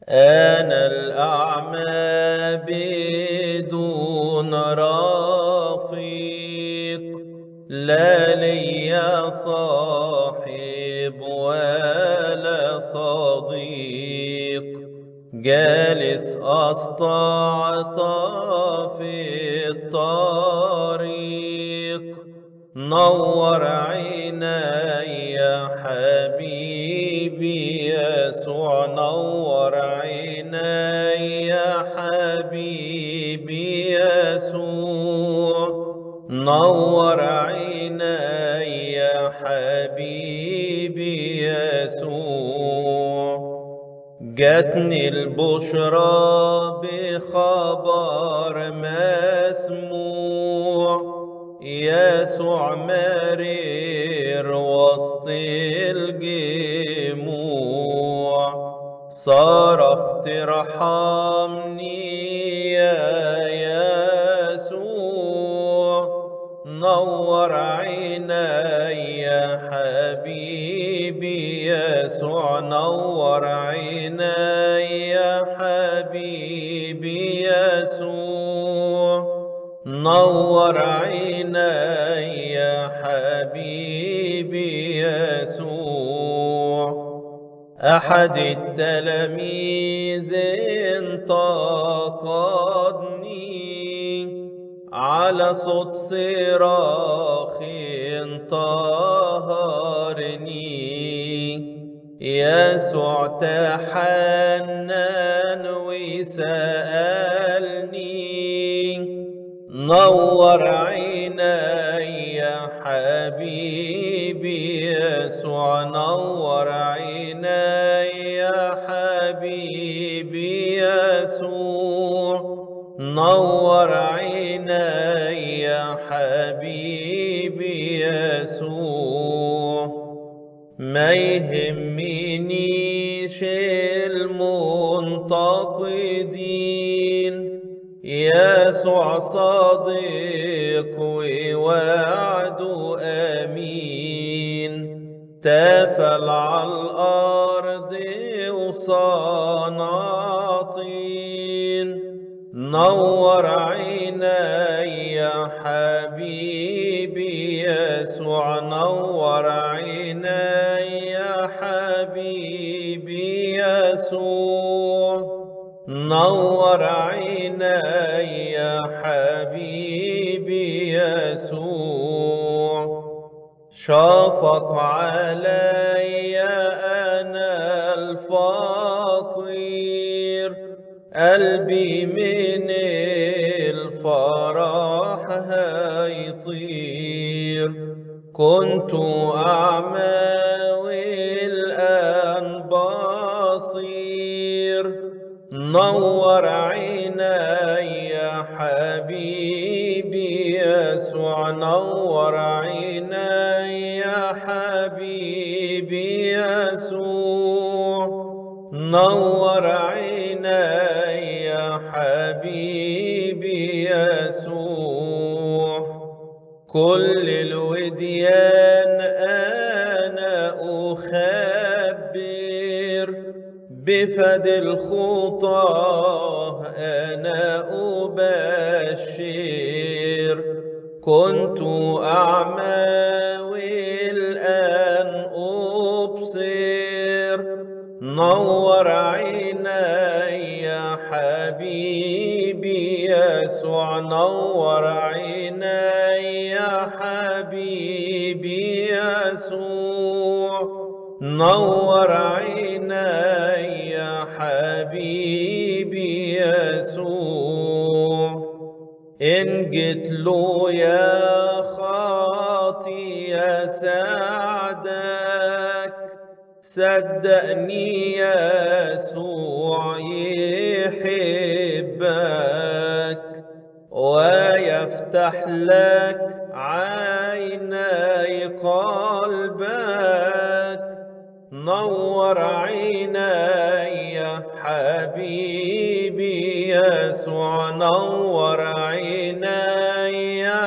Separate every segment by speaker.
Speaker 1: أنا الأعمى بدون رفيق لا لي صاحب ولا صديق جالس أستعطى في الطريق نور عيني يا حبيبي يسوع نور عيني يا حبيبي يسوع نور عيني يا حبيبي يسوع جاتني البشرى بخبر مسموع يسوع مرير وسط الجموع صرخت ارحمني يا يسوع نور عيني يا حبيبي يسوع نور عيني يا حبيبي يسوع نور عيني يا حبيبي يسوع أحد التلاميذ انتقدني على صوت صراخ طهرني يسوع تحنن وسألني نور عيني يا حبيبي يسوع نور عيني يا حبيبي يسوع نور عيني يا حبيبي يسوع ما يهمنيش المنتقدين يسوع صادق ووعده أمين تفل على الأرض وصناطين نور عيني يا حبيبي يسوع نور عيني يا حبيبي يسوع نور عيني يا حبيبي يسوع شافق علي أنا الفقير قلبي من الفرح هيطير كنت أعمى والآن بصير نور عيني يا حبيبي يسوع نور عيني يا حبيبي يسوع نور عيني يا حبيبي يسوع كل الوديان أنا أخبر بفد الخطاه أنا أبشر كنت أعمى والآن أبصر نور عيني يا حبيبي يسوع نور عيني يا حبيبي يسوع نور عيني يا حبيبي يسوع إن جيت له يا خاطي يا سعدك صدقني يسوع يحبك ويفتح لك عيني قلبك نور عيني يا حبيبي يسوع نور عيني يا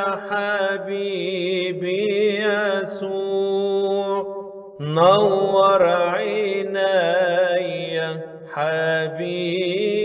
Speaker 1: حبيبي يسوع نور عيني يا حبيبي